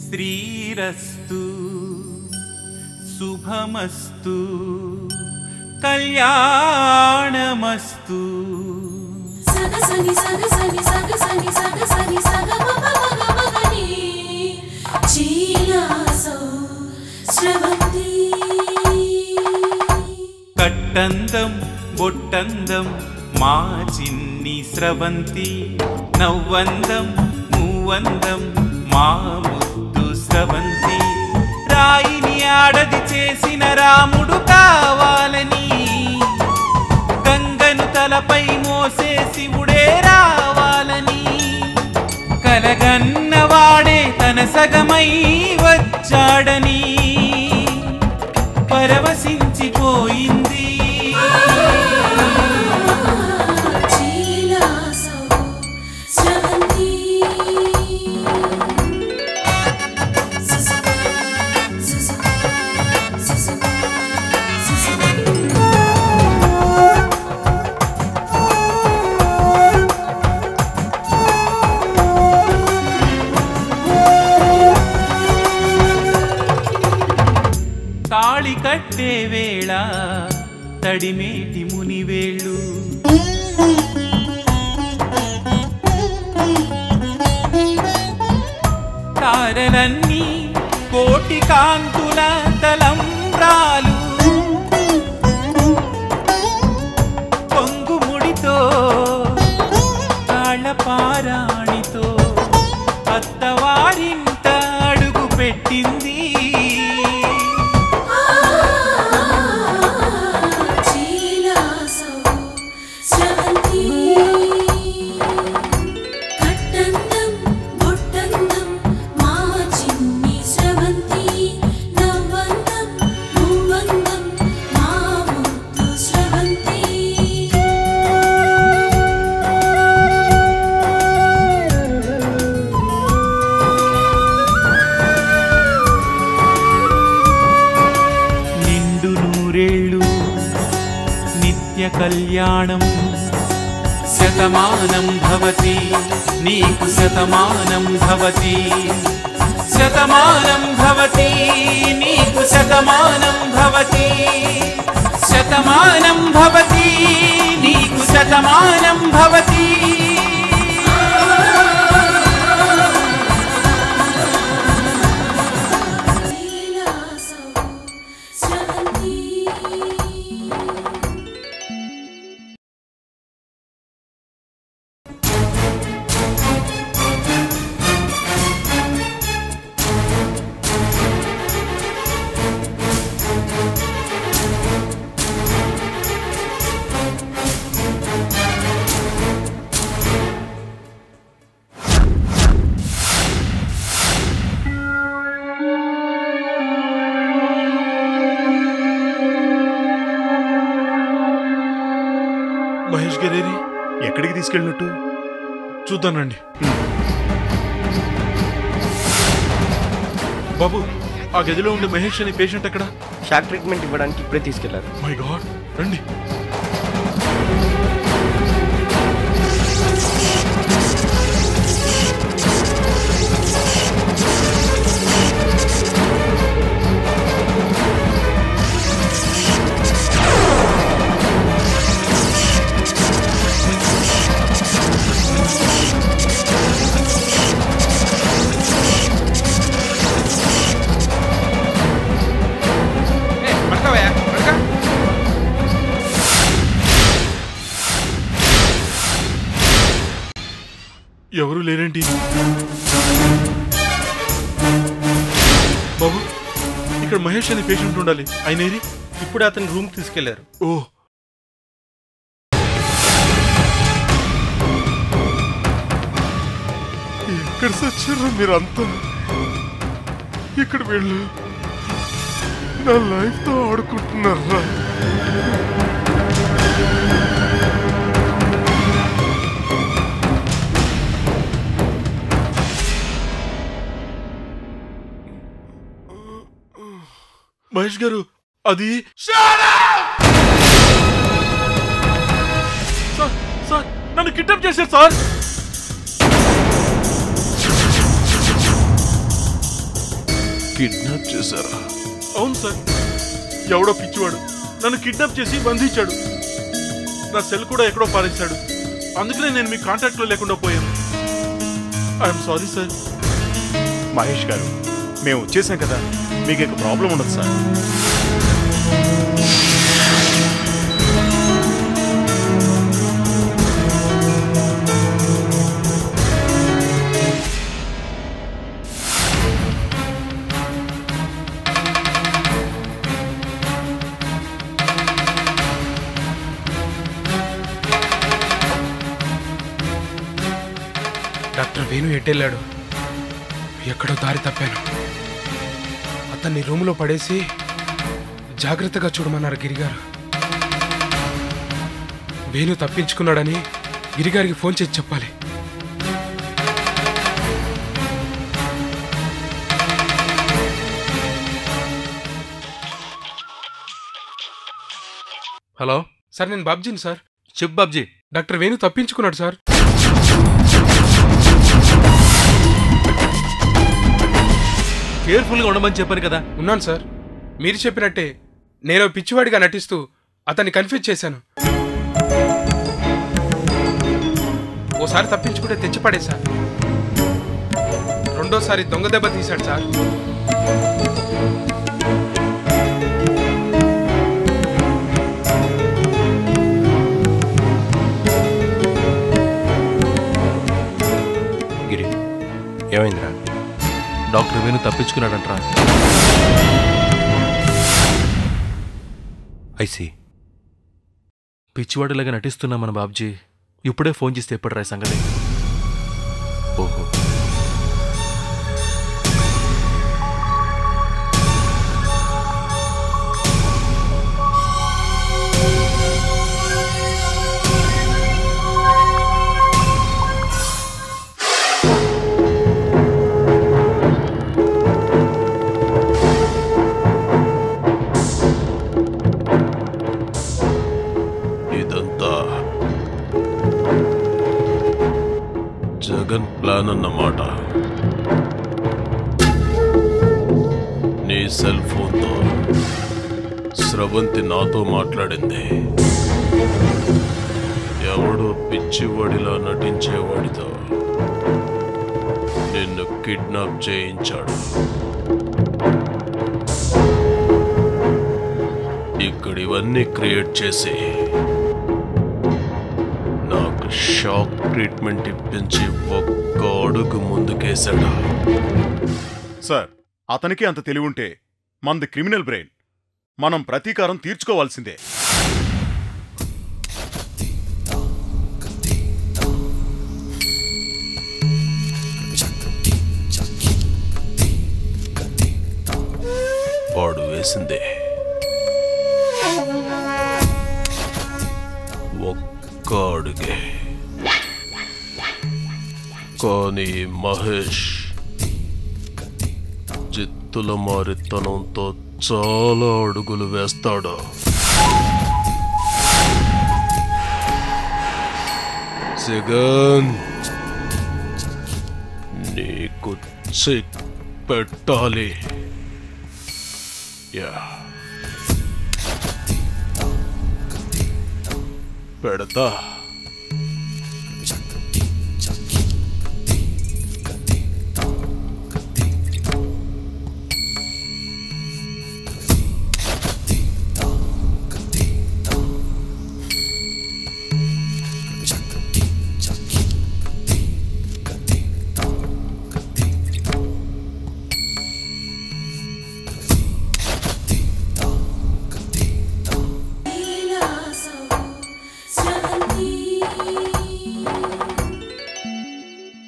శ్రీరస్తు శుభమస్తు కళ్యాణమస్తు సగ సని సగ సని సగ సని సగ సని సగ మగ మగ మగని చీలాసో స్రవంతి కట్టందం బొట్టందం మా చిన్ని స్రవంతి నవ్వందం మూవందం మా ముద్దు స్రవంతి రాయిని ఆడది చేసిన రాముడు కావాలని గంగను తలపై మోసే శివుడే రావాలని కలగన్నవాడే తన సగమై వచ్చాడని పరవశించిపోయింది చీలాసో స్రవంతి సుసు సుసు సుసు సుసు తాళి కట్టే వేళ తడిమేటి మునివేళ్ళు తారలన్నీ కోటి కాంతుల తలంబ్రాలు పొంగుముడితో తాళపారాణితో అత్తవారింట అడుగు పెట్టింది చీలాసో స్రవంతి కట్టందం బొట్టందం మా చిన్ని స్రవంతి నవ్వందం మూవందం మా ముద్దు స్రవంతి నిండు నూరేళ్ళు నిత్య కళ్యాణం శతమానం భవతి నీకు శతమానం భవతి శతమానం భవతి నీకు శతమానం భవతి శతమానం భవతి నీకు శతమానం భవతి చీలాసో స్రవంతి మహేష్ గారేరి ఎక్కడికి తీసుకెళ్ళినట్టు చూద్దానండి బాబు ఆ గదిలో ఉండే మహేష్ అనే పేషెంట్ ఎక్కడ షాక్ ట్రీట్మెంట్ ఇవ్వడానికి ఇప్పుడే తీసుకెళ్లారు మై గాడ్ రండి ఎవరు లేరేంటి బాబు ఇక్కడ మహేష్ అనే పేషెంట్ ఉండాలి ఆయన ఏరి ఇప్పుడు అతని రూమ్ తీసుకెళ్లారు ఓ ఎక్కడ సచ్చారా మీరంతా ఇక్కడ వెళ్ళు నా లైఫ్తో ఆడుకుంటున్నారా మహేష్ గారు అది సార్ సార్ నన్ను కిడ్నాప్ చేశారు సార్ కిడ్నాప్ చేశారా అవును సార్ ఎవడో పిచ్చివాడు నన్ను కిడ్నాప్ చేసి బంధించాడు నా సెల్ కూడా ఎక్కడో పారేశాడు అందుకనే నేను మీ కాంటాక్ట్లో లేకుండా పోయాను ఐఎమ్ సారీ సార్ మహేష్ గారు మేము వచ్చేసాం కదా మీకు ఇక ప్రాబ్లం ఉండదు సార్ డాక్టర్ వేణు ఎట్టెళ్ళాడు ఎక్కడో దారి తప్పాను అతన్ని రూములో పడేసి జాగ్రత్తగా చూడమన్నారు గిరిగారు వేణు తప్పించుకున్నాడని గిరిగారికి ఫోన్ చేసి చెప్పాలి హలో సార్ నేను బాబ్జీని సార్ చెప్పు బాబ్జీ డాక్టర్ వేణు తప్పించుకున్నాడు సార్ కేర్ఫుల్గా ఉండమని చెప్పాను కదా ఉన్నాను సార్ మీరు చెప్పినట్టే నేను పిచ్చివాడిగా నటిస్తూ అతన్ని కన్ఫ్యూజ్ చేశాను ఓసారి తప్పించుకుంటే తెచ్చిపడే సార్ రెండోసారి దొంగ దెబ్బ తీశాడు సార్ గిరి ఏమైందిరా డాక్టర్ వేణు తప్పించుకున్నాడంట్రా ఐసి పిచ్చివాడిలాగా నటిస్తున్నా మన బాబ్జీ ఇప్పుడే ఫోన్ చేస్తే ఎప్పుడు సంగతి ఓహో ఇదంతా జగన్ ప్లాన్ అన్నమాట నీ సెల్ ఫోన్తో స్రవంతి నాతో మాట్లాడింది ఎవడో పిచ్చివాడిలా నటించేవాడితో నిన్ను కిడ్నాప్ చేయించాడు ఇక్కడ ఇవన్నీ క్రియేట్ చేసి నాకు షాక్ ట్రీట్మెంట్ ఇప్పించి ఒక్క అడుగు ముందుకేశాడు సార్ అతనికి అంత తెలివి ఉంటే మనది క్రిమినల్ బ్రెయిన్ మనం ప్రతీకారం తీర్చుకోవాల్సిందే వాడు వేసిందే ఒక్క అడుగే కానీ మహేష్ జిత్తుల మారితనంతో చాలా అడుగులు వేస్తాడు సిగన్ నీకు చెక్ పెట్టాలి యా పెడతా